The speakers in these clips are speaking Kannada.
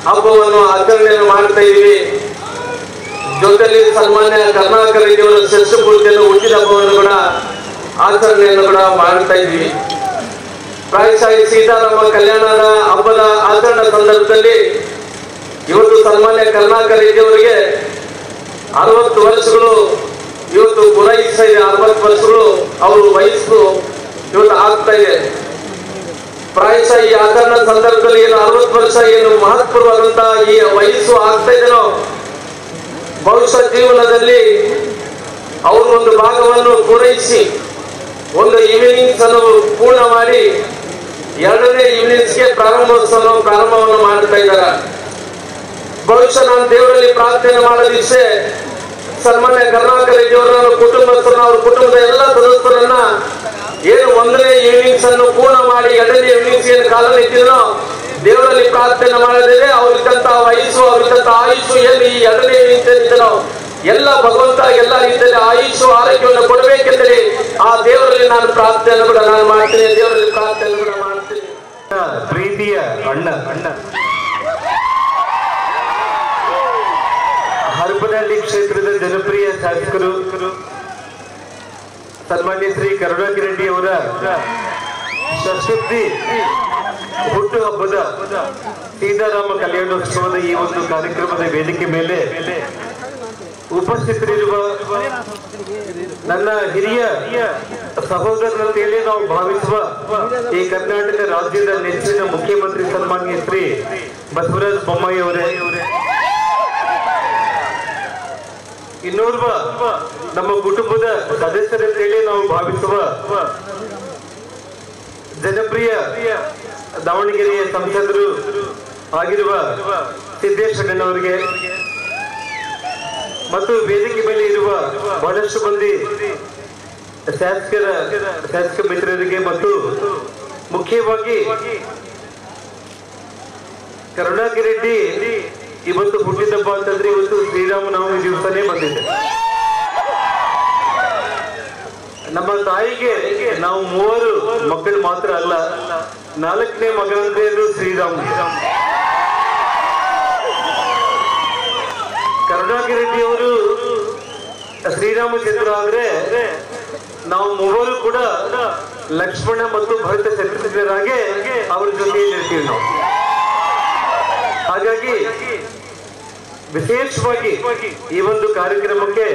ಹಬ್ಬವನ್ನು ಆಚರಣೆಯನ್ನು ಮಾಡ್ತಾ ಇದ್ದೀವಿ ಜೊತೆಲಿ ಸನ್ಮಾನ್ಯ ಕರ್ನಾಟಕ ರೆಡ್ಡಿಯವರ ಶಸ್ತ್ರಪೂರ್ತಿಯನ್ನು ಹುಟ್ಟಿದ ಹಬ್ಬವನ್ನು ಕೂಡ ಆಚರಣೆಯನ್ನು ಕೂಡ ಮಾಡ್ತಾ ಇದ್ದೀವಿ ಪ್ರಾಯಶಃ ಈ ಸೀತಾರಾಮ ಕಲ್ಯಾಣದ ಹಬ್ಬದ ಆಚರಣೆ ಸಂದರ್ಭದಲ್ಲಿ ಇವತ್ತು ಸನ್ಮಾನ್ಯ ಕರ್ನಾಟಕ ರೆಡ್ಡಿಯವರಿಗೆ ಅರವತ್ತು ವರ್ಷಗಳು ಇವತ್ತು ಪೂರೈಸ್ತಾ ಇದೆ ಅರವತ್ತು ವರ್ಷಗಳು ಅವರು ವಯಸ್ಸು ಇವತ್ತು ಆಗ್ತಾ ಇದೆ ಪ್ರಾಯಶಃ ಈ ಆಚರಣೆ ಸಂದರ್ಭದಲ್ಲಿ ಏನು ಅರವತ್ತು ವರ್ಷ ಏನು ಮಹತ್ವವಾದಂತಹ ಈ ವಯಸ್ಸು ಆಗ್ತಾ ಇದೆನೋ ಬಹುಶಃ ಜೀವನದಲ್ಲಿ ಅವರು ಒಂದು ಭಾಗವನ್ನು ಪೂರೈಸಿ ಒಂದು ಈವ್ನಿಂಗ್ಸ್ ಅನ್ನು ಪೂರ್ಣ ಮಾಡಿ ಎರಡನೇ ಈವ್ನಿಂಗ್ಸ್ಗೆ ಪ್ರಾರಂಭೋತ್ಸವ ಪ್ರಾರಂಭವನ್ನು ಮಾಡ್ತಾ ಇದ್ದಾರೆ ಬಹುಶಃ ನಾನು ದೇವರಲ್ಲಿ ಪ್ರಾರ್ಥನೆ ಮಾಡೋದಿಷ್ಟೇ ಸನ್ಮಾನ್ಯ ಕರ್ನಾಟಕ ರೆಡ್ಡಿಯವರ ಕುಟುಂಬಸ್ಥರನ್ನ ಅವ್ರ ಕುಟುಂಬದ ಎಲ್ಲ ಸದಸ್ಯರನ್ನ ಏನು ಒಂದನೇ ಈವ್ನಿಂಗ್ಸ್ ಅನ್ನು ಪೂರ್ಣ ಮಾಡಿ ಎರಡನೇ ಈವ್ನಿಂಗ್ಸ್ ಏನು ಕಾಲ ನಿಂತಿದ್ನೋ ದೇವರಲ್ಲಿ ಪ್ರಾರ್ಥನೆ ಮಾಡದಿದೆ ಅವ್ರಿಗಂತ ವಯಸ್ಸು ಅವ್ರಿಗಂತ ಆಯುಷು ಏನು ಈ ಎರಡನೇ ಈವ್ನಿಂಗ್ಸ್ ಏನಿದ್ದನೋ ಎಲ್ಲ ಭಗವಂತ ಎಲ್ಲ ರೀತಿಯಲ್ಲಿ ಆಯುಷು ಆರೋಗ್ಯವನ್ನು ಕೊಡಬೇಕೆಂದರೆ ಆ ದೇವರಲ್ಲಿ ನಾನು ಪ್ರಾರ್ಥನೆಯನ್ನು ಕೂಡ ನಾನು ಮಾಡ್ತೀನಿ ದೇವರಲ್ಲಿ ಪ್ರಾರ್ಥನೆ ಕೂಡ ಮಾಡ್ತೀನಿ ಪ್ರೀತಿಯ ಅಣ್ಣ ಅಣ್ಣ ಹರಪನಹಳ್ಳಿ ಕ್ಷೇತ್ರದ ಜನಪ್ರಿಯ ಶಾಸಕರು ಸನ್ಮಾನ್ಯ ಶ್ರೀ ಕರುಣಾಕರ್ ರೆಡ್ಡಿ ಅವರ ಶತಾಬ್ದಿ ಹುಟ್ಟು ಹಬ್ಬದ ಸೀತಾರಾಮ ಕಲ್ಯಾಣೋತ್ಸವದ ಈ ಒಂದು ಕಾರ್ಯಕ್ರಮದ ವೇದಿಕೆ ಮೇಲೆ ಉಪಸ್ಥಿತರಿರುವ ನನ್ನ ಹಿರಿಯ ಸಹೋದರನಂತೆಯೇ ನಾವು ಭಾವಿಸುವ ಈ ಕರ್ನಾಟಕ ರಾಜ್ಯದ ನೆಚ್ಚಿನ ಮುಖ್ಯಮಂತ್ರಿ ಸನ್ಮಾನ್ಯ ಶ್ರೀ ಬಸವರಾಜ ಬೊಮ್ಮಾಯಿ ಅವರೇ ಇನ್ನೋರ್ವ ನಮ್ಮ ಕುಟುಂಬದ ಸದಸ್ಯರಂತೇಳಿ ನಾವು ಭಾವಿಸುವ ಜನಪ್ರಿಯ ದಾವಣಗೆರೆಯ ಸಂಸದರು ಆಗಿರುವ ಸಿದ್ದೇಶ್ ಅಣ್ಣನವರಿಗೆ ಮತ್ತು ವೇದಿಕೆ ಮೇಲೆ ಇರುವ ಬಹಳಷ್ಟು ಮಂದಿ ಶಾಸಕರ ಶಾಸಕ ಮಿತ್ರರಿಗೆ ಮತ್ತು ಮುಖ್ಯವಾಗಿ ಕರುಣಾಕರ್ ರೆಡ್ಡಿ ಇವತ್ತು ಹುಟ್ಟಿದಬ್ಬ ಅಂತಂದ್ರೆ ಇವತ್ತು ಶ್ರೀರಾಮನವಮಿ ದಿವಸನೇ ಬಂದಿದೆ ನಮ್ಮ ತಾಯಿಗೆ ನಾವು ಮೂವರು ಮಕ್ಕಳು ಮಾತ್ರ ಅಲ್ಲ ನಾಲ್ಕನೇ ಮಗನಂದ್ರೆ ಅದು ಶ್ರೀರಾಮ್ ಕರುಣಾಕರ್ ರೆಡ್ಡಿ ಅವರು ಶ್ರೀರಾಮಚಂದ್ರ ಆದ್ರೆ ನಾವು ಮೂವರು ಕೂಡ ಲಕ್ಷ್ಮಣ ಮತ್ತು ಭರತ ಶತ್ರುಘ್ನರಾಗೆ ಅವ್ರ ಜೊತೆಯಲ್ಲಿ ಇರ್ತೀವಿ ನಾವು ಹಾಗಾಗಿ ವಿಶೇಷವಾಗಿ ಈ ಒಂದು ಕಾರ್ಯಕ್ರಮಕ್ಕೆ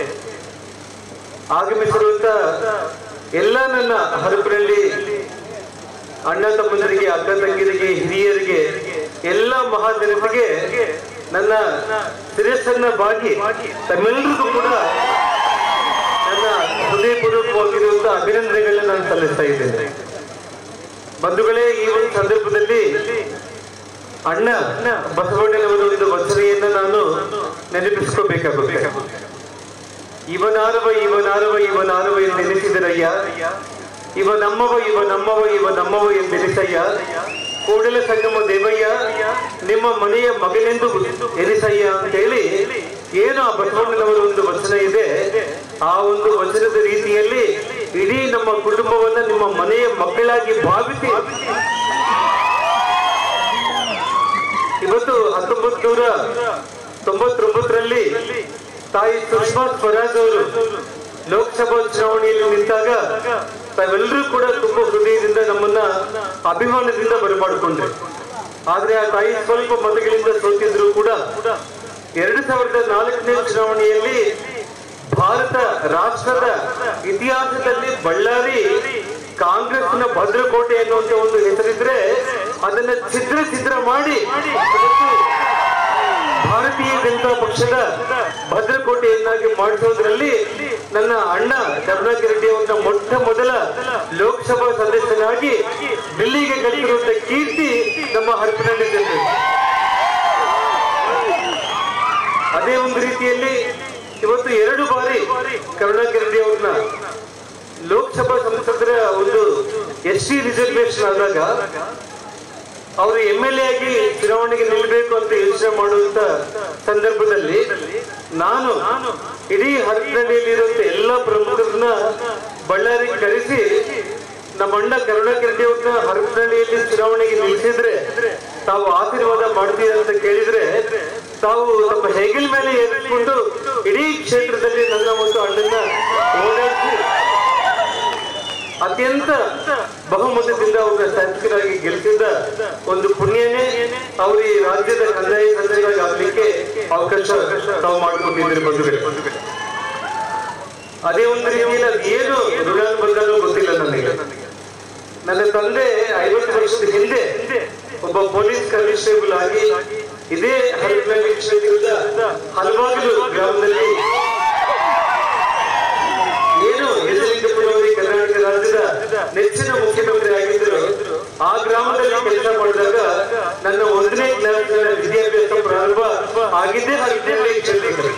ಆಗಮಿಸಿರುವಂತ ಎಲ್ಲ ನನ್ನ ಹರಪನಹಳ್ಳಿ ಅಣ್ಣ ತಮ್ಮಂದರಿಗೆ ಅಕ್ಕ ತಂಗಿರಿಗೆ ಹಿರಿಯರಿಗೆ ಎಲ್ಲ ಮಹಾಜನತೆಗೆ ನನ್ನ ಶಿರಸ್ಸನ್ನ ಬಾಗಿ ತಮ್ಮೆಲ್ಲರಿಗೂ ಕೂಡ ನನ್ನ ಹೃದಯಪೂರ್ವಕವಾಗಿರುವಂತಹ ಅಭಿನಂದನೆಗಳನ್ನ ನಾನು ಸಲ್ಲಿಸ್ತಾ ಇದ್ದೇನೆ ಬಂಧುಗಳೇ ಈ ಒಂದು ಸಂದರ್ಭದಲ್ಲಿ ಅಣ್ಣ ಬಸವಣ್ಣನವರ ಒಂದು ವಚನೆಯನ್ನ ನಾನು ನೆನಪಿಸ್ಕೋಬೇಕಾಗುತ್ತೆ ಇವನಾರವ ಇವನಾರವ ಇವನಾರವ ಎಂದೆನಿಸಿದರಯ್ಯ ಇವ ನಮ್ಮವ ಇವ ನಮ್ಮವ ಇವ ನಮ್ಮವ ಎಂದೆನಿಸಯ್ಯ ಕೂಡಲ ಸಂಗಮ ದೇವಯ್ಯ ನಿಮ್ಮ ಮನೆಯ ಮಗನೆಂದು ಎನಿಸಯ್ಯ ಅಂತ ಹೇಳಿ ಏನು ಆ ಬಸವಣ್ಣನವರ ಒಂದು ವಚನ ಇದೆ ಆ ಒಂದು ವಚನದ ರೀತಿಯಲ್ಲಿ ಇಡೀ ನಮ್ಮ ಕುಟುಂಬವನ್ನ ನಿಮ್ಮ ಮನೆಯ ಮಕ್ಕಳಾಗಿ ಭಾವಿಸಿ ಇವತ್ತು ಹತ್ತೊಂಬತ್ ನೂರ ತೊಂಬತ್ತೊಂಬತ್ತರಲ್ಲಿ ತಾಯಿ ಸುಷ್ಮಾ ಸ್ವರಾಜ್ ಅವರು ಲೋಕಸಭಾ ಚುನಾವಣೆಯಲ್ಲಿ ನಿಂತಾಗ ತಾವೆಲ್ಲರೂ ಕೂಡ ತುಂಬಾ ಹೃದಯದಿಂದ ನಮ್ಮನ್ನ ಅಭಿಮಾನದಿಂದ ಬರಮಾಡಿಕೊಂಡ್ರು ಆದ್ರೆ ಆ ತಾಯಿ ಸ್ವಲ್ಪ ಮತಗಳಿಂದ ಸೋತಿದ್ರು ಕೂಡ ಎರಡು ಸಾವಿರದ ನಾಲ್ಕನೇ ಚುನಾವಣೆಯಲ್ಲಿ ಭಾರತ ರಾಷ್ಟ್ರದ ಇತಿಹಾಸದಲ್ಲಿ ಬಳ್ಳಾರಿ ಕಾಂಗ್ರೆಸ್ನ ಭದ್ರಕೋಟೆ ಅನ್ನುವಂತ ಒಂದು ಹೆಸರಿದ್ರೆ ಅದನ್ನ ಛಿದ್ರ ಛಿದ್ರ ಮಾಡಿ ಇವತ್ತು ಭಾರತೀಯ ಜನತಾ ಪಕ್ಷದ ಭದ್ರಕೋಟೆಯನ್ನಾಗಿ ಮಾಡಿಸೋದ್ರಲ್ಲಿ ನನ್ನ ಅಣ್ಣ ಕರುಣಾಕರ್ ರೆಡ್ಡಿ ಅವರ ಮೊಟ್ಟ ಮೊದಲ ಲೋಕಸಭಾ ಸದಸ್ಯನಾಗಿ ದಿಲ್ಲಿಗೆ ಕಳಿಸಿರುವಂತ ಕೀರ್ತಿ ನಮ್ಮ ಹರಪನಹಳ್ಳಿ ಜನತೆ ಅದೇ ಒಂದು ರೀತಿಯಲ್ಲಿ ಇವತ್ತು ಎರಡು ಬಾರಿ ಕರುಣಾಕರ್ ರೆಡ್ಡಿ ಅವ್ರನ್ನ ಲೋಕಸಭಾ ಸಂಸದರ ಒಂದು ಎಸ್ ಟಿ ರಿಸರ್ವೇಶನ್ ಆದಾಗ ಅವರು ಎಂ ಎಲ್ ಎ ಆಗಿ ಚುನಾವಣೆಗೆ ನಿಲ್ಲಬೇಕು ಅಂತ ಯೋಚನೆ ಮಾಡುವಂತ ಸಂದರ್ಭದಲ್ಲಿ ನಾನು ಇಡೀ ಹರಪನಹಳ್ಳಿಯಲ್ಲಿರುವಂತ ಎಲ್ಲ ಪ್ರಮುಖರನ್ನ ಬಳ್ಳಾರಿಗೆ ಕರೆಸಿ ನಮ್ಮ ಅಣ್ಣ ಕರುಣಾಕರ್ ರೆಡ್ಡಿ ಅವ್ರನ್ನ ಹರಪನಹಳ್ಳಿಯಲ್ಲಿ ಚುನಾವಣೆಗೆ ನಿಲ್ಲಿಸಿದ್ರೆ ತಾವು ಆಶೀರ್ವಾದ ಮಾಡ್ತೀರ ಅಂತ ಕೇಳಿದ್ರೆ ತಾವು ತಮ್ಮ ಹೆಗಲ ಮೇಲೆ ಎತ್ಕೊಂಡು ಇಡೀ ಕ್ಷೇತ್ರದಲ್ಲಿ ನನ್ನ ಒಂದು ಅಣ್ಣನ ಓಡಾಡಿಸಿ ಅತ್ಯಂತ ಬಹುಮತದಿಂದ ಅವ್ರನ್ನ ಶಾಸಕರಾಗಿ ಗೆಲ್ಲಿಸಿದ ಒಂದು ಪುಣ್ಯನೇ ಅವರು ಈ ರಾಜ್ಯದ ಕಂದಾಯ ಸಚಿವರಾಗಿ ಆಗ್ಲಿಕ್ಕೆ ಅವಕಾಶ ತಾವು ಮಾಡಿಕೊಂಡಿದ್ರು ಬಂಧುಗಳೇ ಅದೇ ಒಂದು ರೀತಿಯಲ್ಲಿ ಅದು ಏನು ಋಣಾನುಬಂಧನೂ ಗೊತ್ತಿಲ್ಲ ನನಗೆ ನನ್ನ ತಂದೆ ಐವತ್ತು ವರ್ಷದ ಹಿಂದೆ ಒಬ್ಬ ಪೊಲೀಸ್ ಕಾನ್ಸ್ಟೇಬಲ್ ಆಗಿ ಇದೇ ಹರಪನಹಳ್ಳಿ ಕ್ಷೇತ್ರದ ಹಲವಾರು ಗ್ರಾಮದಲ್ಲಿ ಏನು ನಿಜಲಿಂಗಪ್ಪನವರಿಗೆ ಕರ್ನಾಟಕ ರಾಜ್ಯದ ನೆಚ್ಚಿನ ಮುಖ್ಯಮಂತ್ರಿ ಆಗಿದ್ದರು ಆ ಗ್ರಾಮದಲ್ಲಿ ಕೆಲಸ ಮಾಡಿದಾಗ ನನ್ನ ಒಂದನೇ ಕ್ಲಾಸ್ ವಿದ್ಯಾಭ್ಯಾಸ ಪ್ರಾರಂಭ ಆಗಿದ್ದೇ ಹರಪನಹಳ್ಳಿ ಕ್ಷೇತ್ರದಲ್ಲಿ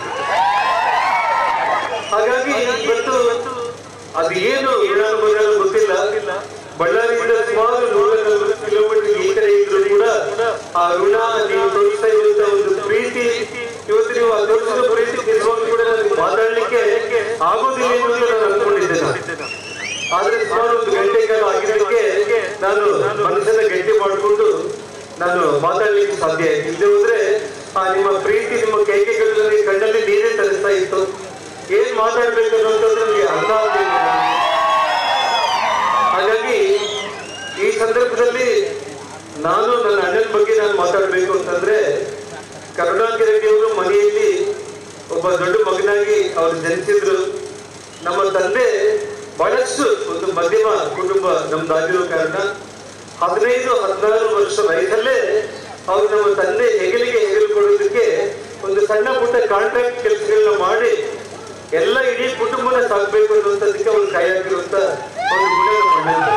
ಹಾಗಾಗಿ ಇವತ್ತು ಅದು ಏನು ಋಣಾನುಬಂಧ ಗೊತ್ತಿಲ್ಲ ಬಳ್ಳಾರಿಯಿಂದ ಸುಮಾರು ನೂರ ನಲವತ್ತು ಕಿಲೋಮೀಟರ್ ಈ ಕಡೆ ಇದ್ರು ಕೂಡ ಆ ಋಣ ನೀವು ತೋರಿಸ್ತಾ ಇರುವಂತ ಒಂದು ಪ್ರೀತಿ ಇವತ್ತು ನೀವು ಆ ತೋರಿಸಿದ ಪ್ರೀತಿ ನಿಜವಾಗ್ಲೂ ಕೂಡ ನನಗೆ ಮಾತಾಡ್ಲಿಕ್ಕೆ ಆಗೋದಿಲ್ಲ ಎಂದು ನಾನು ಅನ್ಕೊಂಡಿದ್ದೆ ನಾನು. ಆದ್ರೆ ಸುಮಾರು ಒಂದು ಗಂಟೆ ಕಾಲ ಆಗಿದ್ದಕ್ಕೆ ನಾನು ಮನಸ್ಸನ್ನ ಗಟ್ಟಿ ಮಾಡಿಕೊಂಡು ನಾನು ಮಾತಾಡ್ಲಿಕ್ಕೆ ಸಾಧ್ಯ ಆಯ್ತು ಇಲ್ಲದೆ ಹೋದ್ರೆ ಆ ನಿಮ್ಮ ಪ್ರೀತಿ ನಿಮ್ಮ ಕೈಗೆಗಳು ನನಗೆ ಕಣ್ಣಲ್ಲಿ ನೀರೇ ತರಿಸ್ತಾ ಇತ್ತು ಏನ್ ಮಾತಾಡ್ಬೇಕು ಅನ್ನೋಂಥದ್ದು ನನಗೆ ಅರ್ಥ ಆಗ್ಲಿಲ್ಲ ಹಾಗಾಗಿ ಈ ಸಂದರ್ಭದಲ್ಲಿ ನಾನು ನನ್ನ ಅಣ್ಣನ ಬಗ್ಗೆ ನಾನು ಮಾತಾಡ್ಬೇಕು ಅಂತಂದ್ರೆ ಕರುಣಾಕರ್ ರೆಡ್ಡಿ ಅವರು ಮನೆಯಲ್ಲಿ ಒಬ್ಬ ದೊಡ್ಡ ಮಗನಾಗಿ ಅವರು ಜನಿಸಿದ್ರು ನಮ್ಮ ತಂದೆ ಬಹಳಷ್ಟು ಒಂದು ಮಧ್ಯಮ ಕುಟುಂಬ ನಮ್ದಾಗಿರೋ ಕಾರಣ ಹದಿನೈದು ಹದಿನಾರು ವರ್ಷ ವಯಸ್ಸಲ್ಲೇ ಅವರು ನಮ್ಮ ತಂದೆ ಹೆಗಲಿಗೆ ಹೆಗಲು ಕೊಡೋದಕ್ಕೆ ಒಂದು ಸಣ್ಣ ಪುಟ್ಟ ಕಾಂಟ್ರಾಕ್ಟ್ ಕೆಲಸಗಳನ್ನ ಮಾಡಿ ಎಲ್ಲ ಇಡೀ ಕುಟುಂಬನ ಸಾಕ್ಬೇಕು ಅನ್ನುವಂಥದ್ದಕ್ಕೆ ಅವ್ರು ಕೈಯಾಗಿರುವಂತ ಒಂದು ಗುಣ ನಮ್ಮ ಅಣ್ಣಂದು.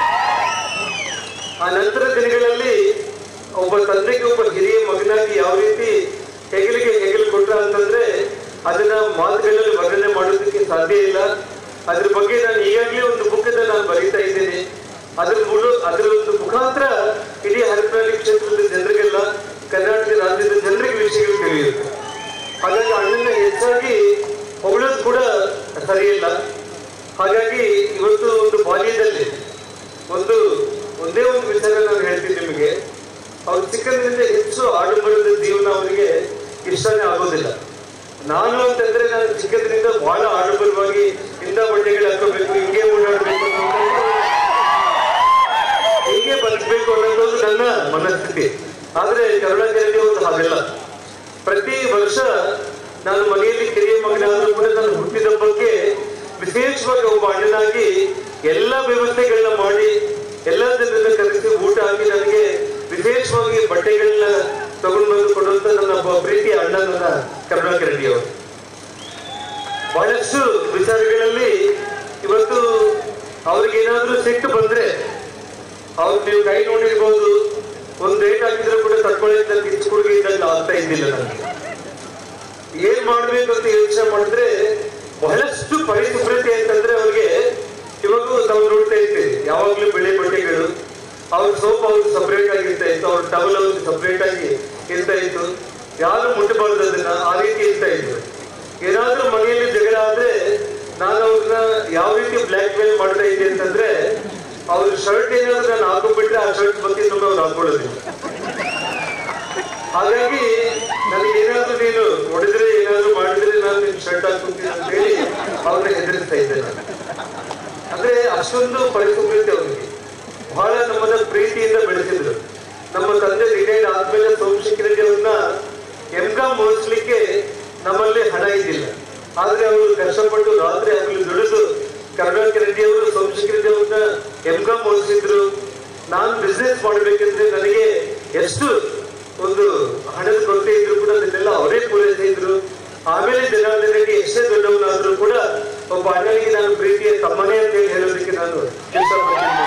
ಆ ನಂತರ ದಿನಗಳಲ್ಲಿ ಒಬ್ಬ ತಂದೆಗೆ ಒಬ್ಬ ಹಿರಿಯ ಮಗನಾಗಿ ಯಾವ ರೀತಿ ಹೆಗಲಿಗೆ ಹೆಗಲು ಕೊಟ್ಟ ಅಂತಂದ್ರೆ ಅದನ್ನ ಮಾತುಗಳಲ್ಲಿ ವರ್ಣನೆ ಮಾಡೋದಕ್ಕೆ ಸಾಧ್ಯ ಇಲ್ಲ ಅದ್ರ ಬಗ್ಗೆ ನಾನು ಈಗಾಗಲೇ ಒಂದು ಬುಕ್ಕನ್ನ ನಾನು ಬರೀತಾ ಇದ್ದೇನೆ ಅದ್ರ ಮೂಲ ಅದರ ಒಂದು ಮುಖಾಂತರ ಇಡೀ ಹರಪನಹಳ್ಳಿ ಕ್ಷೇತ್ರದ ಜನರಿಗೆಲ್ಲ ಕರ್ನಾಟಕ ರಾಜ್ಯದ ಜನರಿಗೆ ವಿಷಯಗಳು ತಿಳಿಯುತ್ತೆ ಹಾಗಾಗಿ ಅಣ್ಣನ ಹೆಚ್ಚಾಗಿ ಹೊಗಳೋದು ಕೂಡ ಸರಿಯಿಲ್ಲ ಹಾಗಾಗಿ ಇವತ್ತು ಒಂದು ಬಾಲ್ಯದಲ್ಲಿ ಒಂದು ಒಂದೇ ಒಂದು ವಿಚಾರ ನಾನು ಹೇಳ್ತೀನಿ ನಿಮಗೆ ಅವ್ರು ಚಿಕ್ಕಂದಿನಿಂದ ಹೆಚ್ಚು ಆಡಂಬರದ ಜೀವನ ಅವರಿಗೆ ಇಷ್ಟನೇ ಆಗೋದಿಲ್ಲ ನಾನು ಅಂತಂದ್ರೆ ನಾನು ಚಿಕ್ಕಂದಿನಿಂದ ಬಹಳ ಆಡಂಬರವಾಗಿ ಇಂದ ಬಟ್ಟೆಗಳು ಹಾಕೋಬೇಕು ಹಿಂಗೆ ಓಡಾಡಬೇಕು ಹೀಗೆ ಬದುಕಬೇಕು ಅನ್ನೋದು ನನ್ನ ಮನಸ್ಥಿತಿ ಆದ್ರೆ ಕರುಣಾಕರಿಗೆ ಒಂದು ಹಾಗೆಲ್ಲ ಪ್ರತಿ ವರ್ಷ ನಾನು ಮನೆಯಲ್ಲಿ ಕಿರಿಯ ಮಗನಾದ್ರೂ ಕೂಡ ನಾನು ಹುಟ್ಟಿದ ಬಗ್ಗೆ ವಿಶೇಷವಾಗಿ ಒಬ್ಬ ಅಣ್ಣನಾಗಿ ಎಲ್ಲ ವ್ಯವಸ್ಥೆಗಳನ್ನ ಮಾಡಿ ಎಲ್ಲ ಜನರನ್ನ ಕರೆಸಿ ಊಟ ಹಾಕಿ ನನಗೆ ವಿಶೇಷವಾಗಿ ಬಟ್ಟೆಗಳನ್ನ ತಗೊಂಡು ಬಂದು ಕೊಡುವಂತ ನನ್ನ ಒಬ್ಬ ಪ್ರೀತಿಯ ಅಣ್ಣ ನನ್ನ ಕರುಣಾಕರ್ ರೆಡ್ಡಿ ಅವರು ಬಹಳಷ್ಟು ವಿಚಾರಗಳಲ್ಲಿ ಇವತ್ತು ಅವ್ರಿಗೇನಾದ್ರೂ ಸಿಟ್ಟು ಬಂದ್ರೆ ಅವ್ರು ನೀವು ಕೈ ನೋಡಿರ್ಬೋದು ಒಂದ್ ರೇಟ್ ಹಾಕಿದ್ರು ಕೂಡ ತಡ್ಕೊಳ್ಳಿ ಕಿಚ್ಚು ಹುಡುಗಿ ಇದ್ದಂಗೆ ಆಗ್ತಾ ಇದ್ದಿಲ್ಲ ನನಗೆ ಏನ್ ಮಾಡ್ಬೇಕು ಅಂತ ಯೋಚನೆ ಮಾಡಿದ್ರೆ ಬಹಳಷ್ಟು ಪರಿಶುಭ್ರತೆ ಅಂತಂದ್ರೆ ಅವ್ರಿಗೆ ಇವಾಗ ತಾವು ನೋಡ್ತಾ ಇರ್ತೀರಿ ಯಾವಾಗ್ಲೂ ಬೆಳೆ ಬಟ್ಟೆಗಳು ಅವ್ರ ಸೋಪ್ ಅವ್ರಿಗೆ ಸಪರೇಟ್ ಆಗಿ ಇರ್ತಾ ಇತ್ತು ಅವ್ರ ಟವಲ್ ಅವ್ರಿಗೆ ಸಪರೇಟ್ ಆಗಿ ಇರ್ತಾ ಇತ್ತು ಯಾರು ಮುಟ್ಟಬಾರ್ದು ಅದನ್ನ ಆ ರೀತಿ ಇರ್ತಾ ಇದ್ರು ಏನಾದ್ರೂ ಮನೆಯಲ್ಲಿ ಜಗಳ ಆದ್ರೆ ನಾನು ಅವ್ರನ್ನ ಯಾವ ರೀತಿ ಬ್ಲ್ಯಾಕ್ ಮೇಲ್ ಮಾಡ್ತಾ ಇದ್ದೆ ಅಂತಂದ್ರೆ ಅವ್ರ ಶರ್ಟ್ ಏನಾದ್ರು ನಾನು ಹಾಕೊಂಡ್ಬಿಟ್ರೆ ಆ ಶರ್ಟ್ ಬಗ್ಗೆ ತುಂಬ ಅವ್ರು ಹಾಕೊಳ್ಳೋದಿಲ್ಲ ಹಾಗಾಗಿ ನನಗೆ ಏನಾದ್ರು ನೀನು ಹೊಡೆದ್ರೆ ಏನಾದ್ರು ಮಾಡಿದ್ರೆ ನಾನು ನಿನ್ ಶರ್ಟ್ ಹಾಕೊಂತೀನಿ ಅಂತ ಹೇಳಿ ಅವ್ರನ್ನ ಹೆದರಿಸ್ತಾ ಇದ್ದೆ ನಾನು ಅಂದ್ರೆ ಅಷ್ಟೊಂದು ಪರಿಶುಭ್ರತೆ ಅವರಿಗೆ ಬಹಳ ನಮ್ಮನ್ನ ಪ್ರೀತಿಯಿಂದ ಬೆಳೆಸಿದ್ರು ನಮ್ಮ ತಂದೆ ರಿಟೈರ್ಡ್ ಆದ್ಮೇಲೆ ಸೋಮಶೇಖರ್ ರೆಡ್ಡಿ ಅವ್ರನ್ನ ಎಂ ಕಾಮ್ ಓದಿಸ್ಲಿಕ್ಕೆ ನಮ್ಮಲ್ಲಿ ಹಣ ಇದ್ದಿಲ್ಲ ಆದ್ರೆ ಅವರು ಕಷ್ಟಪಟ್ಟು ರಾತ್ರಿ ಹಗಲು ದುಡಿದು ಕರುಣಾಕರ್ ರೆಡ್ಡಿ ಅವರು ಸೋಮಶೇಖರ್ ರೆಡ್ಡಿ ಅವ್ರನ್ನ ಎಂ ಕಾಮ್ ಓದಿಸಿದ್ರು ನಾನು ಬಿಸ್ನೆಸ್ ಮಾಡಬೇಕಂದ್ರೆ ನನಗೆ ಎಷ್ಟು ಒಂದು ಹಣದ ಕೊರತೆ ಇದ್ರು ಕೂಡ ಅದನ್ನೆಲ್ಲ ಅವರೇ ಪೂರೈಸಿದ್ರು ಆಮೇಲೆ ಜನಾರ್ದನ್ ರೆಡ್ಡಿ ಎಷ್ಟೇ ದೊಡ್ಡವನಾದ್ರೂ ಕೂಡ ಒಬ್ಬ ಅಣ್ಣನಿಗೆ ನಾನು ಪ್ರೀತಿಯ ತಮ್ಮನೇ ಅಂತ ಹೇಳಿ ಹೇಳೋದಕ್ಕೆ ನಾನು ಇಷ್ಟಪಡ್ತೀನಿ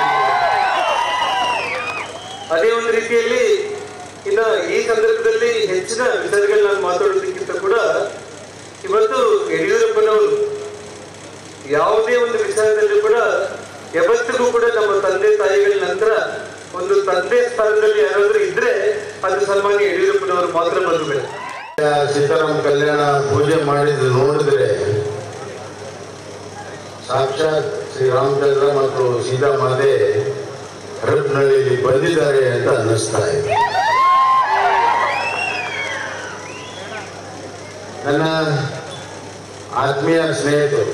ಅದೇ ಒಂದು ರೀತಿಯಲ್ಲಿ ಇನ್ನ ಈ ಸಂದರ್ಭದಲ್ಲಿ ಹೆಚ್ಚಿನ ವಿಚಾರಗಳು ನಾನು ಮಾತಾಡೋದಕ್ಕಿಂತ ಕೂಡ ಇವತ್ತು ಯಡಿಯೂರಪ್ಪನವರು ಯಾವುದೇ ಒಂದು ವಿಚಾರದಲ್ಲಿ ಕೂಡ ಯಾವತ್ತಿಗೂ ಕೂಡ ನಮ್ಮ ತಂದೆ ತಾಯಿಗಳ ನಂತರ ಒಂದು ತಂದೆ ಸ್ಥಾನದಲ್ಲಿ ಯಾರಾದ್ರೂ ಇದ್ರೆ ಅದು ಸನ್ಮಾನ್ಯ ಯಡಿಯೂರಪ್ಪನವರು ಮಾತ್ರ ಬಂಧುಗಳು ಸೀತಾರಾಮ್ ಕಲ್ಯಾಣ ಪೂಜೆ ಮಾಡಿದ್ದು ನೋಡಿದ್ರೆ ಸಾಕ್ಷಾತ್ ಶ್ರೀರಾಮಚಂದ್ರ ಮತ್ತು ಸೀತಾಮಾತೆ ಹರಪನಹಳ್ಳಿಯಲ್ಲಿ ಬಂದಿದ್ದಾರೆ ಅಂತ ಅನ್ನಿಸ್ತಾ ಇದೆ ನನ್ನ ಆತ್ಮೀಯ ಸ್ನೇಹಿತರು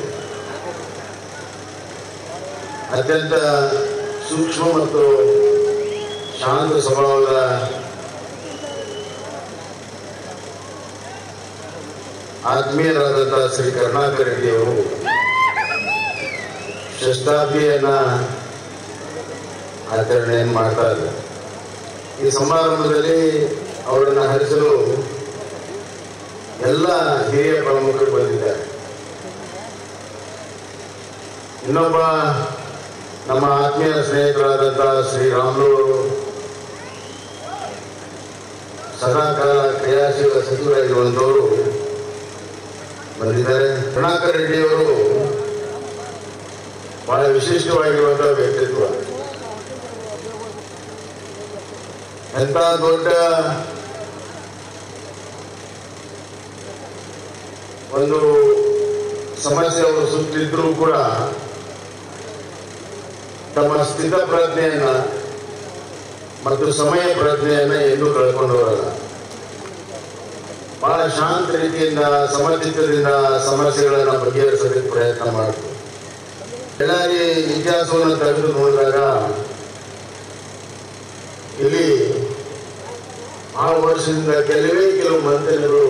ಅತ್ಯಂತ ಸೂಕ್ಷ್ಮ ಮತ್ತು ಶಾಂತ ಸ್ವಭಾವದ ಆತ್ಮೀಯರಾದಂತಹ ಶ್ರೀ ಕರುಣಾಕರ್ ರೆಡ್ಡಿಯವರು ಶತಾಬ್ದಿಯನ್ನ ಆಚರಣೆಯನ್ನು ಮಾಡ್ತಾ ಇದ್ದಾರೆ ಈ ಸಮಾರಂಭದಲ್ಲಿ ಅವರನ್ನು ಹರಿಸಲು ಎಲ್ಲ ಹಿರಿಯ ಪ್ರಮುಖರು ಬಂದಿದ್ದಾರೆ ಇನ್ನೊಬ್ಬ ನಮ್ಮ ಆತ್ಮೀಯ ಸ್ನೇಹಿತರಾದಂತಹ ಶ್ರೀರಾಮುಲು ಸದಾಕಾಲ ಕ್ರಿಯಾಶೀಲ ಸಚಿವರಾಗಿರುವಂಥವರು ಬಂದಿದ್ದಾರೆ ಕರುಣಾಕರ್ ರೆಡ್ಡಿಯವರು ಬಹಳ ವಿಶಿಷ್ಟವಾಗಿರುವಂತಹ ವ್ಯಕ್ತಿತ್ವ ಎಂತ ದೊಡ್ಡ ಒಂದು ಸಮಸ್ಯೆ ಅವರು ಸುತ್ತಿದ್ರೂ ಕೂಡ ತಮ್ಮ ಸ್ಥಿತ ಪ್ರಜ್ಞೆಯನ್ನ ಮತ್ತು ಸಮಯ ಪ್ರಜ್ಞೆಯನ್ನ ಎಂದೂ ಕಳ್ಕೊಂಡವರಲ್ಲ ಬಹಳ ಶಾಂತ ರೀತಿಯಿಂದ ಸಮಚಿತ್ತದಿಂದ ಸಮಸ್ಯೆಗಳನ್ನ ಬಗೆಹರಿಸಲಿಕ್ಕೆ ಪ್ರಯತ್ನ ಮಾಡಿದ್ರು ಬಳ್ಳಾರಿ ಇತಿಹಾಸವನ್ನು ತೆಗೆದು ನೋಡಿದಾಗ ಇಲ್ಲಿ ಆ ವರ್ಷದಿಂದ ಕೆಲವೇ ಕೆಲವು ಮಂತ್ರಿಗಳು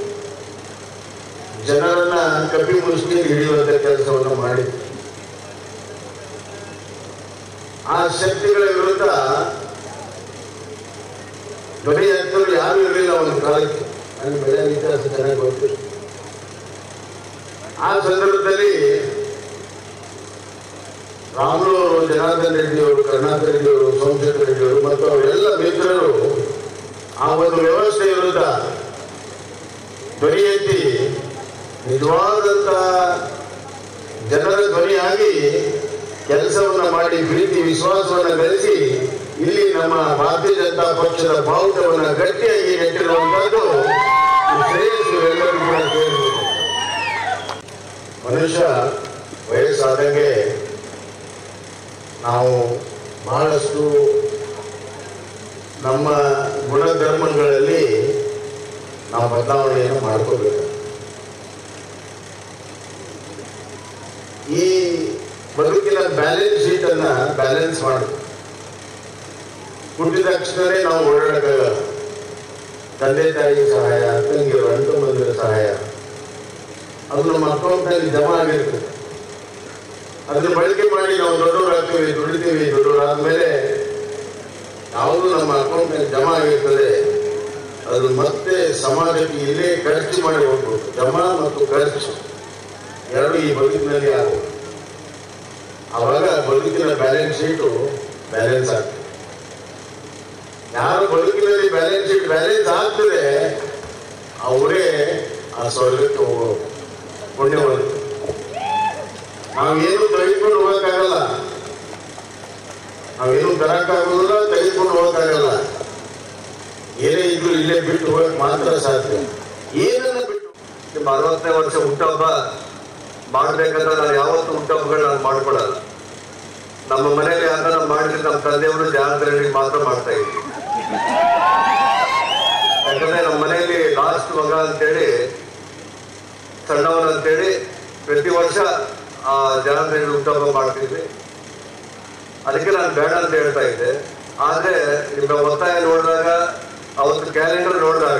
ಜನರನ್ನ ಕಪಿ ಮುಷ್ಟಿ ಹಿಡಿಯುವಂತ ಕೆಲಸವನ್ನು ಮಾಡಿದ್ರು ಆ ಶಕ್ತಿಗಳ ವಿರುದ್ಧ ಧ್ವನಿ ಎತ್ತಲು ಯಾರು ಇರಲಿಲ್ಲ ಒಂದು ಕಾಲಕ್ಕೆ ನನಗೆ ಬೆಳೆಯ ಇತಿಹಾಸ ಚೆನ್ನಾಗಿ ಗೊತ್ತಿಲ್ಲ ಆ ಸಂದರ್ಭದಲ್ಲಿ ರಾಮುಲು ಅವರು ಜನಾರ್ದನ್ ರೆಡ್ಡಿ ಅವರು ಕರುಣಾಕರ್ ರೆಡ್ಡಿ ಅವರು ಸೋಮಶೇಖರ್ ರೆಡ್ಡಿ ಅವರು ಮತ್ತು ಅವರೆಲ್ಲ ಮಿತ್ರರು ಆ ಒಂದು ವ್ಯವಸ್ಥೆ ವಿರುದ್ಧ ಧ್ವನಿ ಎತ್ತಿ ನಿಜವಾದಂತ ಜನರ ಧ್ವನಿಯಾಗಿ ಕೆಲಸವನ್ನ ಮಾಡಿ ಪ್ರೀತಿ ವಿಶ್ವಾಸವನ್ನ ಗಳಿಸಿ ಇಲ್ಲಿ ನಮ್ಮ ಭಾರತೀಯ ಜನತಾ ಪಕ್ಷದ ಬಾವುಟವನ್ನ ಗಟ್ಟಿಯಾಗಿ ನೆಟ್ಟಿರುವಂತದ್ದು ಈ ಶ್ರೇಯಸ್ಸು ಎಲ್ಲರಿಗೂ ಕೂಡ ಸೇರಿದೆ. ಮನುಷ್ಯ ವಯಸ್ಸಾದಂಗೆ ನಾವು ಬಹಳಷ್ಟು ನಮ್ಮ ಗುಣಧರ್ಮಗಳಲ್ಲಿ ನಾವು ಬದಲಾವಣೆಯನ್ನು ಮಾಡ್ಕೋಬೇಕು ಈ ಬದುಕಿನ ಬ್ಯಾಲೆನ್ಸ್ ಶೀಟ್ ಅನ್ನ ಬ್ಯಾಲೆನ್ಸ್ ಮಾಡು ಹುಟ್ಟಿದ ತಕ್ಷಣವೇ ನಾವು ಓಡಾಡಕ್ಕಾಗಲ್ಲ ತಂದೆ ತಾಯಿ ಸಹಾಯ ತಂಗಿಯರು ಅಣ್ಣ ತಮ್ಮಂದಿರ ಸಹಾಯ ಅದು ನಮ್ಮ ಅಕೌಂಟ್ನಲ್ಲಿ ಜಮಾ ಆಗಿರ್ತದೆ ಅದನ್ನ ಬಳಕೆ ಮಾಡಿ ನಾವು ದೊಡ್ಡವರಾಗ್ತೀವಿ ದುಡಿತೀವಿ ದೊಡ್ಡವರಾದ್ಮೇಲೆ ಯಾವುದು ನಮ್ಮ ಅಕೌಂಟ್ನಲ್ಲಿ ಜಮಾ ಆಗಿರ್ತದೆ ಅದು ಮತ್ತೆ ಸಮಾಜಕ್ಕೆ ಇಲ್ಲೇ ಖರ್ಚು ಮಾಡಿ ಹೋಗ್ಬೋದು ಜಮಾ ಮತ್ತು ಖರ್ಚು ಎರಡು ಈ ಬದುಕಿನಲ್ಲಿ ಆಗುತ್ತೆ ಅವಾಗ ಬದುಕಿನ ಬ್ಯಾಲೆನ್ಸ್ ಶೀಟು ಬ್ಯಾಲೆನ್ಸ್ ಆಗ್ತದೆ ಯಾರು ಬದುಕಿನಲ್ಲಿ ಬ್ಯಾಲೆನ್ಸ್ ಶೀಟ್ ಬ್ಯಾಲೆನ್ಸ್ ಆಗ್ತದೆ ಅವರೇ ಆ ಸ್ವರ್ಗಕ್ಕೆ ಹೋಗೋ ಪುಣ್ಯವಂತ ನಾವೇನು ತೆಗೆದುಕೊಂಡು ಹೋಗಕ್ಕಾಗಲ್ಲ ನಾವೇನು ತರಕ್ಕಾಗೋದಿಲ್ಲ ತೆಗೆದುಕೊಂಡು ಹೋಗಕ್ಕಾಗಲ್ಲ ಏನೇ ಇದ್ರು ಇಲ್ಲೇ ಬಿಟ್ಟು ಹೋಗಕ್ ಮಾತ್ರ ಸಾಧ್ಯ ಏನನ್ನು ಬಿಟ್ಟು ನಿಮ್ಮ ಅರವತ್ತನೇ ವರ್ಷ ಹುಟ್ಟಹಬ್ಬ ಮಾಡ್ಬೇಕಂದ್ರೆ ನಾನು ಯಾವತ್ತೂ ಹುಟ್ಟಹಬ್ಬಗಳು ನಾನು ಮಾಡ್ಕೊಡಲ್ಲ ನಮ್ಮ ಮನೇಲಿ ಯಾಕಂದ್ರೆ ಮಾಡಿದ್ರೆ ನಮ್ಮ ತಂದೆಯವರು ಜಾಗದಲ್ಲಿ ಮಾತ್ರ ಮಾಡ್ತಾ ಇದ್ವಿ ಯಾಕಂದ್ರೆ ನಮ್ಮ ಮನೆಯಲ್ಲಿ ಲಾಸ್ಟ್ ಮಗ ಅಂತೇಳಿ ಸಣ್ಣವನ ಅಂತೇಳಿ ಪ್ರತಿ ವರ್ಷ ಆ ಜನಾಂಗದಲ್ಲಿ ಹುಟ್ಟಹಬ್ಬ ಮಾಡ್ತಿದ್ವಿ ಅದಕ್ಕೆ ನಾನು ಬೇಡ ಅಂತ ಹೇಳ್ತಾ ಇದ್ದೆ ಆದ್ರೆ ನಿಮ್ಮ ಒತ್ತಾಯ ನೋಡಿದಾಗ ಅವತ್ತು ಕ್ಯಾಲೆಂಡರ್ ನೋಡಿದಾಗ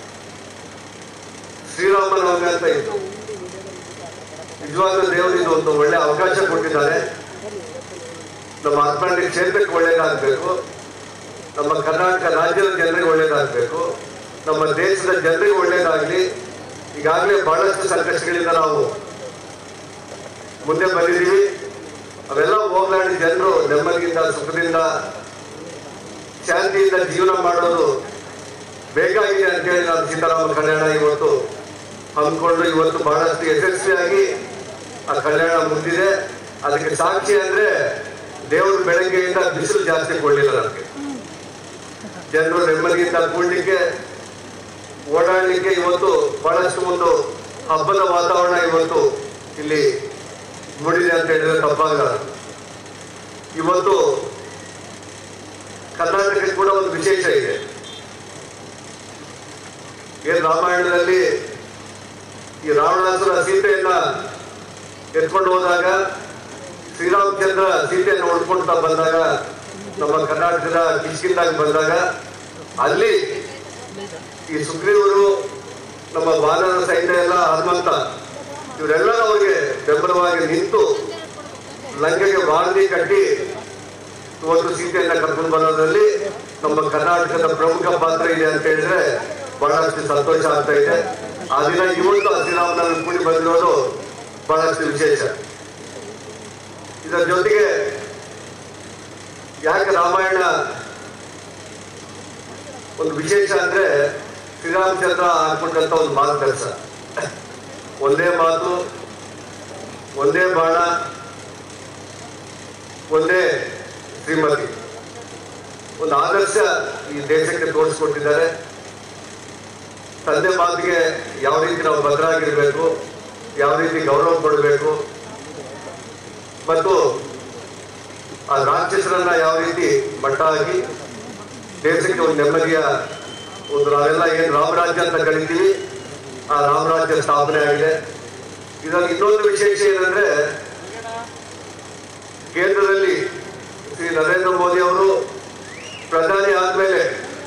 ಶ್ರೀರಾಮನವಮಿ ಅಂತ ಇತ್ತು ನಿಜವಾಗ್ಲೂ ದೇವರು ಇದು ಒಂದು ಒಳ್ಳೆ ಅವಕಾಶ ಕೊಟ್ಟಿದ್ದಾರೆ ನಮ್ಮ ಹಸ್ಬೆಂಡ್ ಕ್ಷೇತ್ರಕ್ಕೆ ಒಳ್ಳೇದಾಗಬೇಕು ನಮ್ಮ ಕರ್ನಾಟಕ ರಾಜ್ಯದ ಜನರಿಗೆ ಒಳ್ಳೇದಾಗಬೇಕು ನಮ್ಮ ದೇಶದ ಜನರಿಗೆ ಒಳ್ಳೇದಾಗಲಿ ಈಗಾಗಲೇ ಬಹಳಷ್ಟು ಸಂಕಷ್ಟಗಳಿಂದ ನಾವು ಮುಂದೆ ಬಂದಿದ್ದೀವಿ ಅವೆಲ್ಲ ಹೋಗ್ಲಾಡಿ ಜನರು ನೆಮ್ಮದಿಯಿಂದ ಸುಖದಿಂದ ಶಾಂತಿಯಿಂದ ಜೀವನ ಮಾಡೋದು ಬೇಕಾಗಿದೆ ಅಂತೇಳಿ ನಾನು ಸೀತಾರಾಮ ಕಲ್ಯಾಣ ಇವತ್ತು ಹಮ್ಮಿಕೊಂಡು ಇವತ್ತು ಬಹಳಷ್ಟು ಯಶಸ್ವಿಯಾಗಿ ಆ ಕಲ್ಯಾಣ ಮುಂದಿದೆ ಅದಕ್ಕೆ ಸಾಕ್ಷಿ ಅಂದ್ರೆ ದೇವರು ಬೆಳಗ್ಗೆಯಿಂದ ಬಿಸಿಲು ಜಾಸ್ತಿ ಕೊಡಲಿಲ್ಲ ನನಗೆ ಜನರು ನೆಮ್ಮದಿಯಿಂದ ಕೂಡ್ಲಿಕ್ಕೆ ಓಡಾಡ್ಲಿಕ್ಕೆ ಇವತ್ತು ಬಹಳಷ್ಟು ಒಂದು ಹಬ್ಬದ ವಾತಾವರಣ ಇವತ್ತು ಇಲ್ಲಿ ಮೂಡಿದೆ ಅಂತ ಹೇಳಿದ್ರೆ ತಪ್ಪಾಗಲ್ಲ ಇವತ್ತು ಕರ್ನಾಟಕಕ್ಕೆ ಕೂಡ ಒಂದು ವಿಶೇಷ ಇದೆ ಏನ್ ರಾಮಾಯಣದಲ್ಲಿ ಈ ರಾವಣಾಸುರ ಸೀತೆಯನ್ನ ಎತ್ಕೊಂಡು ಹೋದಾಗ ಶ್ರೀರಾಮಚಂದ್ರ ಸೀತೆಯನ್ನು ಹೊಡ್ಕೊಳ್ತಾ ಬಂದಾಗ ನಮ್ಮ ಕರ್ನಾಟಕದ ಕಿಷ್ಕಿಂದಾಗ ಬಂದಾಗ ಅಲ್ಲಿ ಈ ಸುಗ್ರೀವರು ನಮ್ಮ ಬಾಲರ ಸೈನ್ಯ ಎಲ್ಲ ಹನುಮಂತ ಇವರೆಲ್ಲರೂ ಅವರಿಗೆ ಬೆಂಬಲವಾಗಿ ನಿಂತು ಲಂಕೆಗೆ ಬಾಂಧಿ ಕಟ್ಟಿ ಇವತ್ತು ಸೀತೆಯನ್ನ ಕರ್ಕೊಂಡು ಬರೋದ್ರಲ್ಲಿ ನಮ್ಮ ಕರ್ನಾಟಕದ ಪ್ರಮುಖ ಪಾತ್ರ ಇದೆ ಅಂತ ಹೇಳಿದ್ರೆ ಬಹಳಷ್ಟು ಸಂತೋಷ ಆಗ್ತಾ ಇದೆ ಆ ದಿನ ಇವತ್ತು ಆ ಶ್ರೀರಾಮನವಮಿ ಕೂಡಿ ಬಂದಿರೋದು ಬಹಳಷ್ಟು ವಿಶೇಷ ಇದರ ಜೊತೆಗೆ ಯಾಕೆ ರಾಮಾಯಣ ಒಂದು ವಿಶೇಷ ಅಂದ್ರೆ ಶ್ರೀರಾಮಚಂದ್ರ ಹಾಕ್ಬಿಟ್ಟಂತ ಒಂದು ಮಾರ್ಗದರ್ಶ ಒಂದೇ ಮಾತು ಒಂದೇ ಬಾಣ ಒಂದೇ ಶ್ರೀಮತಿ ಒಂದು ಆದರ್ಶ ಈ ದೇಶಕ್ಕೆ ತೋರಿಸ್ಕೊಟ್ಟಿದ್ದಾರೆ ತಂದೆ ಮಾತಿಗೆ ಯಾವ ರೀತಿ ನಾವು ಭದ್ರಾಗಿರ್ಬೇಕು ಯಾವ ರೀತಿ ಗೌರವ ಕೊಡಬೇಕು ಮತ್ತು ಆ ರಾಕ್ಷಸರನ್ನ ಯಾವ ರೀತಿ ಮಟ್ಟ ಹಾಕಿ ದೇಶಕ್ಕೆ ಒಂದು ನೆಮ್ಮದಿಯ ಒಂದು ನಾವೆಲ್ಲ ಏನು ರಾಮರಾಜ್ಯ ಅಂತ ಕರಿತೀವಿ ಆ ರಾಮರಾಜ್ಯ ಸ್ಥಾಪನೆ ಆಗಿದೆ ಇದರಲ್ಲಿ ಇನ್ನೊಂದು ವಿಶೇಷ ಏನಂದ್ರೆ ಕೇಂದ್ರದಲ್ಲಿ ಶ್ರೀ ನರೇಂದ್ರ ಮೋದಿ ಅವರು ಪ್ರಧಾನಿ ಆದ್ಮೇಲೆ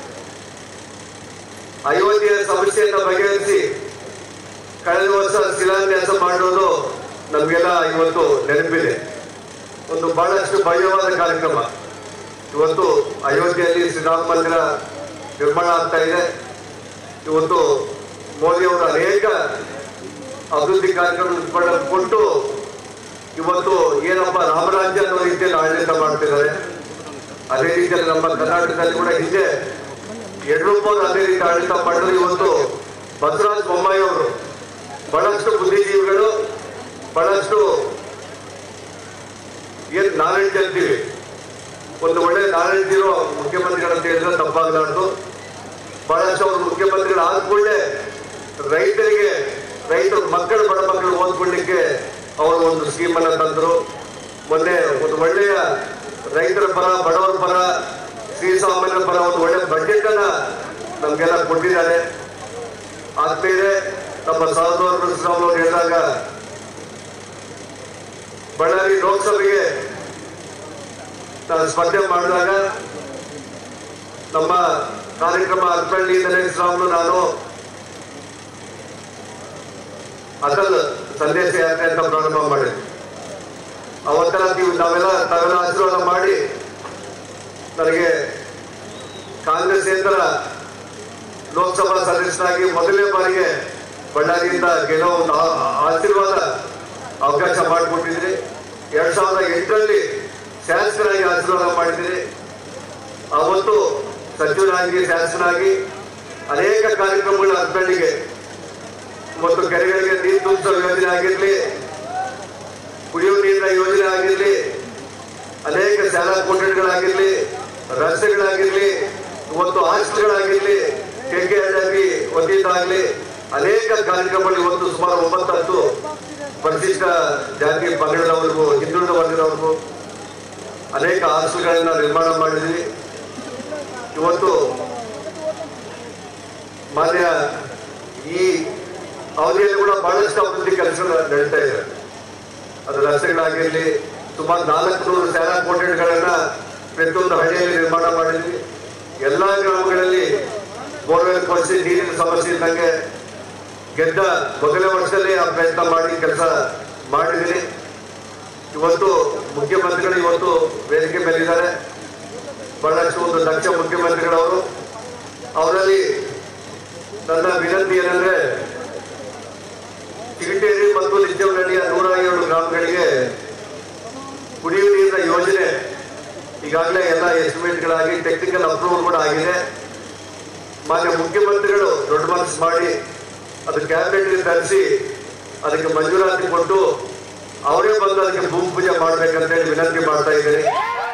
ಅಯೋಧ್ಯೆಯ ಸಮಸ್ಯೆಯನ್ನು ಬಗೆಹರಿಸಿ ಕಳೆದ ವರ್ಷ ಶಿಲಾನ್ಯಾಸ ಮಾಡಿರೋದು ನಮಗೆಲ್ಲ ಇವತ್ತು ನೆನಪಿದೆ ಒಂದು ಬಹಳಷ್ಟು ಭವ್ಯವಾದ ಕಾರ್ಯಕ್ರಮ ಇವತ್ತು ಅಯೋಧ್ಯೆಯಲ್ಲಿ ಶ್ರೀರಾಮ ಮಂದಿರ ನಿರ್ಮಾಣ ಆಗ್ತಾ ಇದೆ ಇವತ್ತು ಮೋದಿ ಅವರು ಅನೇಕ ಅಭಿವೃದ್ಧಿ ಕಾರ್ಯಕ್ರಮ ಕೊಟ್ಟು ಇವತ್ತು ಏನಪ್ಪ ರಾಮರಾಜ್ಯ ಅನ್ನೋ ರೀತಿಯಲ್ಲಿ ಆಡಳಿತ ಮಾಡ್ತಿದ್ದಾರೆ ಅದೇ ರೀತಿಯಲ್ಲಿ ನಮ್ಮ ಕರ್ನಾಟಕದಲ್ಲಿ ಕೂಡ ಹಿಂದೆ ಯಡಿಯೂರಪ್ಪ ಅದೇ ರೀತಿ ಆಡಳಿತ ಮಾಡಿದ್ರೆ ಇವತ್ತು ಬಸವರಾಜ ಬೊಮ್ಮಾಯಿ ಅವರು ಬಹಳಷ್ಟು ಬುದ್ಧಿಜೀವಿಗಳು ಬಹಳಷ್ಟು ಏನ್ ನಾಲೆಡ್ಜ್ ಅಂತೀವಿ ಒಂದು ಒಳ್ಳೆ ನಾಲೆಡ್ಜ್ ಇರೋ ಮುಖ್ಯಮಂತ್ರಿಗಳಂತ ಹೇಳಿದ್ರೆ ತಪ್ಪಾಗಲಾರ್ದು ಬಹಳಷ್ಟು ಅವರು ಮುಖ್ಯಮಂತ್ರಿಗಳು ಆದ್ಕೂಡಲೇ ರೈತರಿಗೆ ರೈತರ ಮಕ್ಕಳು ಬಡ ಮಕ್ಕಳು ಓದ್ಕೊಳ್ಳಿಕ್ಕೆ ಅವರು ಒಂದು ಸ್ಕೀಮ್ ಅನ್ನ ತಂದರು ಮೊನ್ನೆ ಒಂದು ಒಳ್ಳೆಯ ರೈತರ ಪರ ಬಡವರ ಪರ ಶ್ರೀಸಾಮಾನ್ಯರ ಪರ ಒಂದು ಒಳ್ಳೆ ಬಜೆಟ್ ಅನ್ನ ನಮ್ಗೆಲ್ಲ ಕೊಟ್ಟಿದ್ದಾರೆ ಆದ್ಮೇಲೆ ನಮ್ಮ ಸಹೋದರ ಶ್ರೀರಾಮುಲು ಹೇಳಿದಾಗ ಬಳ್ಳಾರಿ ಲೋಕಸಭೆಗೆ ನಾನು ಸ್ಪರ್ಧೆ ಮಾಡಿದಾಗ ನಮ್ಮ ಕಾರ್ಯಕ್ರಮ ಅರ್ಪಳ್ಳಿ ಶ್ರೀರಾಮುಲು ನಾನು ಅಟಲ್ ಸಂದೇಶ ಯಾತ್ರೆ ಅಂತ ಪ್ರಾರಂಭ ಮಾಡಿದ್ವಿ ಅವತ್ತರ ನೀವು ನಾವೆಲ್ಲ ತಾವೆಲ್ಲ ಆಶೀರ್ವಾದ ಮಾಡಿ ನನಗೆ ಕಾಂಗ್ರೆಸ್ಸೇತರ ಲೋಕಸಭಾ ಸದಸ್ಯರಾಗಿ ಮೊದಲನೇ ಬಾರಿಗೆ ಬಳ್ಳಾರಿಯಿಂದ ಗೆಲ್ಲೋ ಒಂದು ಆ- ಆಶೀರ್ವಾದ ಅವಕಾಶ ಮಾಡಿಕೊಟ್ಟಿದ್ರಿ ಎರಡ್ ಸಾವಿರದ ಎಂಟರಲ್ಲಿ ಶಾಸಕರಾಗಿ ಆಶೀರ್ವಾದ ಮಾಡಿದ್ರಿ ಅವತ್ತು ಸಚಿವರಾಗಿ ಶಾಸಕರಾಗಿ ಅನೇಕ ಕಾರ್ಯಕ್ರಮಗಳ ಅರ್ಪಣೆಗೆ ಮತ್ತು ಕೆರೆಗಳಿಗೆ ನೀರು ತುಂಬಿಸೋ ಯೋಜನೆ ಆಗಿರ್ಲಿ ಕುಡಿಯುವ ನೀರಿನ ಯೋಜನೆ ಆಗಿರ್ಲಿ ಅನೇಕ ಶಾಲಾ ಕೊಠಡಿಗಳಾಗಿರ್ಲಿ ರಸ್ತೆಗಳಾಗಿರ್ಲಿ ಇವತ್ತು ಹಾಸ್ಟೆಲ್ಗಳಾಗಿರ್ಲಿ ಕೆಂಗೇಹಳ್ಳಿ ವತಿಯಿಂದಾಗಲಿ ಅನೇಕ ಕಾರ್ಯಕ್ರಮಗಳು ಇವತ್ತು ಸುಮಾರು ಒಂಬತ್ತು ಹತ್ತು ಪರಿಶಿಷ್ಟ ಜಾತಿ ಪಂಗಡದವರೆಗೂ ಹಿಂದುಳಿದ ವರ್ಗದವರೆಗೂ ಅನೇಕ ಹಾಸ್ಟೆಲ್ಗಳನ್ನ ನಿರ್ಮಾಣ ಮಾಡಿದ್ವಿ ಇವತ್ತು ಮಾನ್ಯ ಈ ಅವಧಿಯಲ್ಲಿ ಕೂಡ ಬಹಳಷ್ಟು ಅಭಿವೃದ್ಧಿ ಕೆಲಸಗಳು ನಡೀತಾ ಇದೆ ಅದು ರಸ್ತೆಗಳಾಗಿರ್ಲಿ ಸುಮಾರು ನಾಲ್ಕು ನೂರು ಶಾಲಾ ಕೊಠಡಿಗಳನ್ನ ಪ್ರತಿಯೊಂದು ಹಳ್ಳಿಯಲ್ಲಿ ನಿರ್ಮಾಣ ಮಾಡಿದ್ವಿ ಎಲ್ಲಾ ಗ್ರಾಮಗಳಲ್ಲಿ ಬೋರ್ವೆಲ್ ಕೊಡಿಸಿ ನೀರಿನ ಸಮಸ್ಯೆ ಇದ್ದಂಗೆ ಗೆದ್ದ ಮೊದಲನೇ ವರ್ಷದಲ್ಲಿ ಆ ಪ್ರಯತ್ನ ಮಾಡಿ ಕೆಲಸ ಮಾಡಿದ್ವಿ ಇವತ್ತು ಮುಖ್ಯಮಂತ್ರಿಗಳು ಇವತ್ತು ವೇದಿಕೆ ಮೇಲಿದ್ದಾರೆ ಬಹಳಷ್ಟು ಒಂದು ದಕ್ಷ ಮುಖ್ಯಮಂತ್ರಿಗಳವರು ಅವರಲ್ಲಿ ನನ್ನ ವಿನಂತಿ ಏನಂದ್ರೆ ಚಿಗಟೇರಿ ಮತ್ತು ನಿಜವಳ್ಳಿಯ ನೂರ ಏಳು ಗ್ರಾಮಗಳಿಗೆ ಕುಡಿಯುವ ನೀರಿನ ಯೋಜನೆ ಈಗಾಗಲೇ ಎಲ್ಲ ಎಸ್ಟಿಮೇಟ್ಗಳಾಗಿ ಟೆಕ್ನಿಕಲ್ ಅಪ್ರೂವಲ್ ಕೂಡ ಆಗಿದೆ ಮಾನ್ಯ ಮುಖ್ಯಮಂತ್ರಿಗಳು ದೊಡ್ಡ ಮನಸ್ಸು ಮಾಡಿ ಅದು ಕ್ಯಾಬಿನೆಟ್ಗೆ ತರಿಸಿ ಅದಕ್ಕೆ ಮಂಜೂರಾತಿ ಕೊಟ್ಟು ಅವರೇ ಬಂದು ಅದಕ್ಕೆ ಭೂಮಿ ಪೂಜೆ ಮಾಡ್ಬೇಕಂತ ಹೇಳಿ ವಿನಂತಿ ಮಾಡ್ತಾ ಇದ್ದೀನಿ